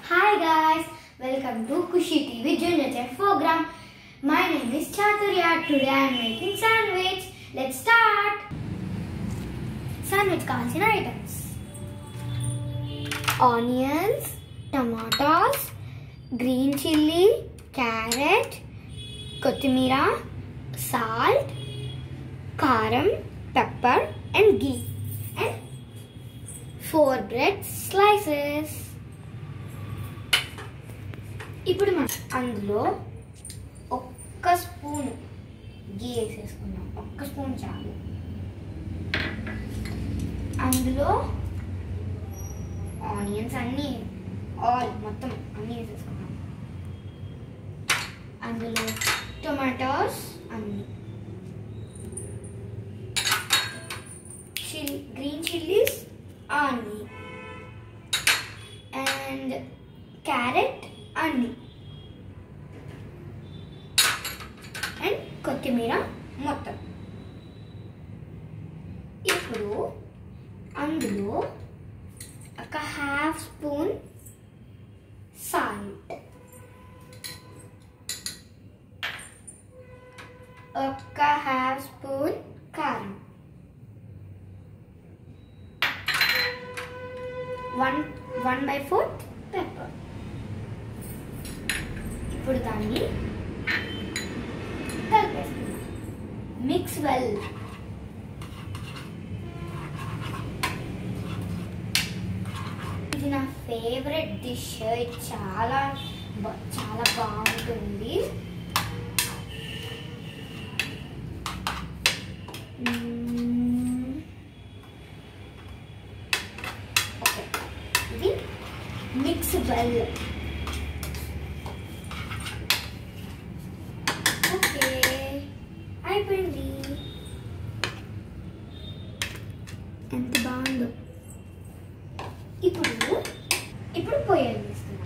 Hi guys, welcome to Kushi TV Junior Chef program. My name is Chaturya. Today I am making sandwich. Let's start. Sandwich కావాల్సిన items. Onions, tomatoes, green chilli, carrot, కొత్తిమీర, salt, కారం, pepper and ghee and four bread slices. ఇప్పుడు మనం అందులో ఒక్క spoon గీ వేసేసుకుందాం ఒక్క spoon చాలు అందులో ఆనియన్స్ అన్నీ ఆల్ మొత్తం అన్నీ వేసేసుకున్నాం అందులో టొమాటోస్ అన్నీ చిల్ గ్రీన్ చిల్లీస్ అన్నీ అండ్ క్యారెట్ అన్నీ అండ్ కొత్తిమీర మొత్తం ఇప్పుడు అందులో ఒక హాఫ్ స్పూన్ సాల్ట్ ఒక హాఫ్ స్పూన్ కారం one one by fourth pepper ఇప్పుడు దాన్ని కలిపేసుకుందాం మిక్స్ వెల్ ఇది నా ఫేవరెట్ డిష్ ఇది చాలా బా- చాలా బాగుంటుంది మ్మ్. ఓకే ఇది మిక్స్ వెల్ ఓకే అయిపోయింది ఎంత బాగుందో ఇప్పుడు ఇప్పుడు పొయ్యి వేస్తున్నాం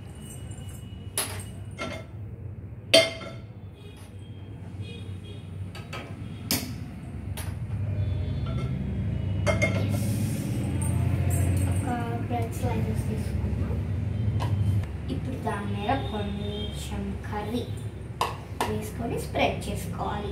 ఒక బ్రెడ్ స్లైసెస్ తీసుకున్నాం ఇప్పుడు దాని మీద కొంచెం కర్రీ వేసుకొని స్ప్రెడ్ చేసుకోవాలి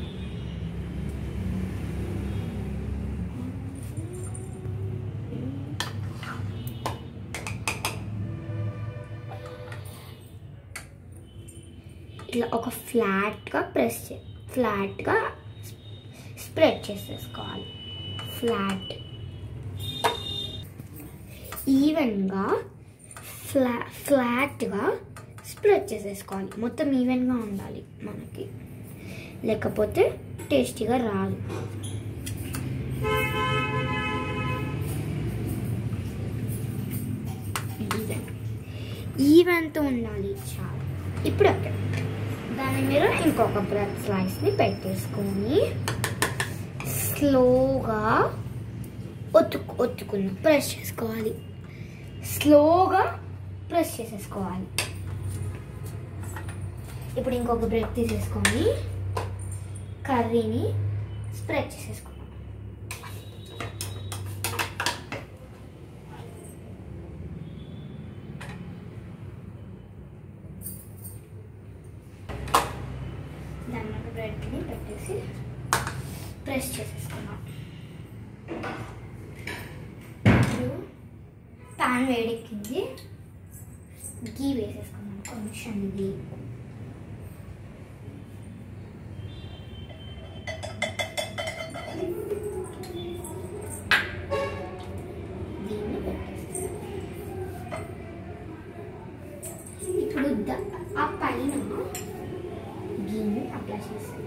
ఇట్లా ఒక ఫ్లాట్గా ప్రెస్ చే ఫ్లాట్గా స్ప్రెడ్ చేసేసుకోవాలి ఫ్లాట్ ఈవెన్గా ఫ్లా ఫ్లాట్గా స్ప్రెడ్ చేసేసుకోవాలి మొత్తం ఈవెన్గా ఉండాలి మనకి లేకపోతే టేస్టీగా రాదు ఈవెన్ ఈవెన్తో ఉండాలి చాలా ఇప్పుడు ఓకే దాని మీద ఇంకొక బ్రెడ్ స్లైస్ని పెట్టేసుకొని స్లోగా ఒత్తుకు ఒత్తుకుని ప్రెస్ చేసుకోవాలి స్లోగా ప్రెస్ చేసేసుకోవాలి ఇప్పుడు ఇంకొక బ్రెడ్ తీసేసుకొని కర్రీని స్ప్రెడ్ చేసేసుకున్నాం దాని మీద బ్రెడ్ని పెట్టేసి ప్రెస్ చేసేసుకున్నాం ఇప్పుడు ప్యాన్ వేడెక్కింది గీ వేసేసుకున్నాం కొంచెం గీ దీన్ని పెట్టేసేసాం ఇప్పుడు ద- ఆ పైన గీని అప్లై చేస్తాం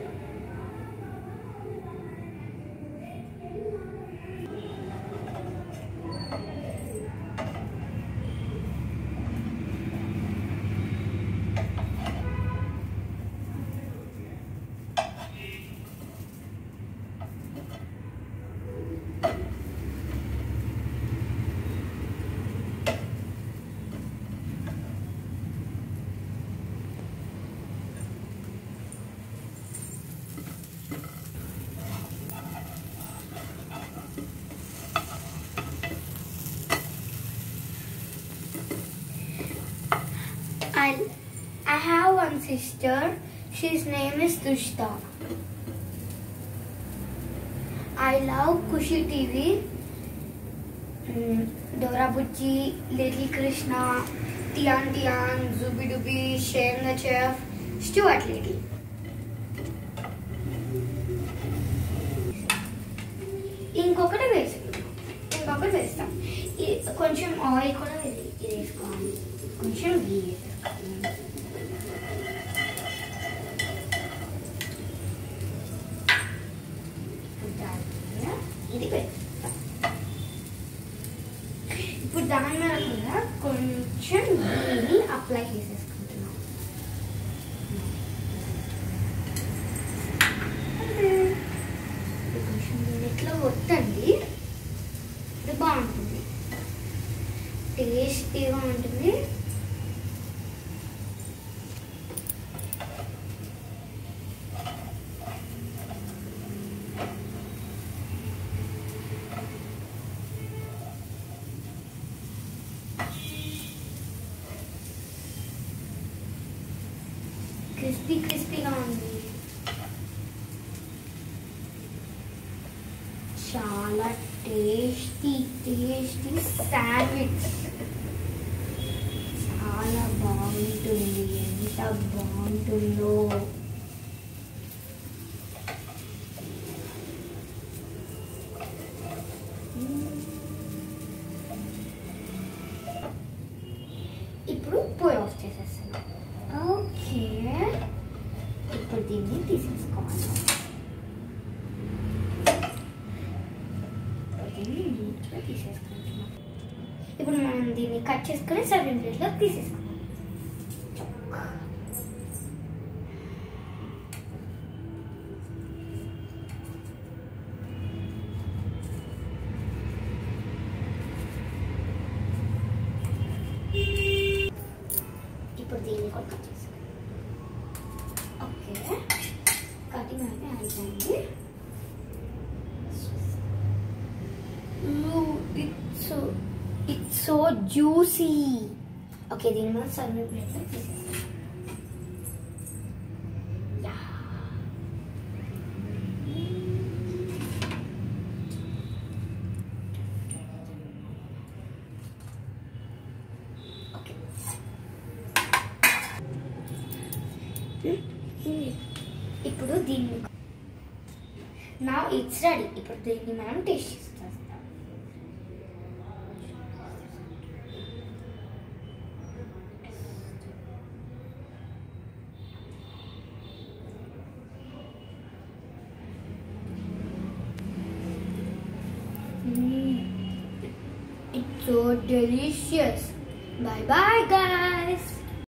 I I have one sister. She's name is Dushta. I love Kushi TV. Mm, Dora Butchi, Little Krishna, Tian Tian, Zubi Dubi, Shane the Chef, Stuart Little. ఇంకొకటి వేసి ఇంకొకటి వేస్తాం ఈ- కొంచెం ఆయిల్ కూడా ఇది ఇది వేసుకోవాలి కొంచెం గీ వేసుకోవాలి. ఇప్పుడు దాని మీద ఇది వేస్తాం ఇప్పుడు దాని మీద కూడా కొంచెం గీని అప్లై చేసేసుకుంటున్నాం ఇది కొంచెం దీంట్లో ఒత్తండి ఇది బాగుంటుంది టేస్టీగా ఉంటుంది క్రిస్పీ క్రిస్పీగా ఉంది చాలా టేస్టీ టేస్టీ శాండ్విచ్ చాలా బాగుంటుంది ఎంత బాగుంటుందో ఇప్పుడు పొయ్యి ఆఫ్ చేసేస్తాను ఓకే ఇప్పుడు దీన్ని తీసేసుకోవాలి దీన్ని నీట్గా తీసేసుకుంటున్నాం ఇప్పుడు మనం దీన్ని కట్ చేసుకుని సర్వింగ్ ప్లేట్లో తీసేసుకున్నాం ఇప్పుడు దీన్ని కూడా కట్ చేసుకున్నాం ఓకే కటింగ్ అయితే అయిపోయింది it's so it's so juicy okay దీన్ని మనం సర్వింగ్ ప్లేట్లో తీసేస్తాం యా ఓకే ఇప్పుడు దీన్ని నా ఇట్స్ రెడీ ఇప్పుడు దీన్ని మనం టేస్ట్ చేస్తాం It's so delicious. Bye bye, guys.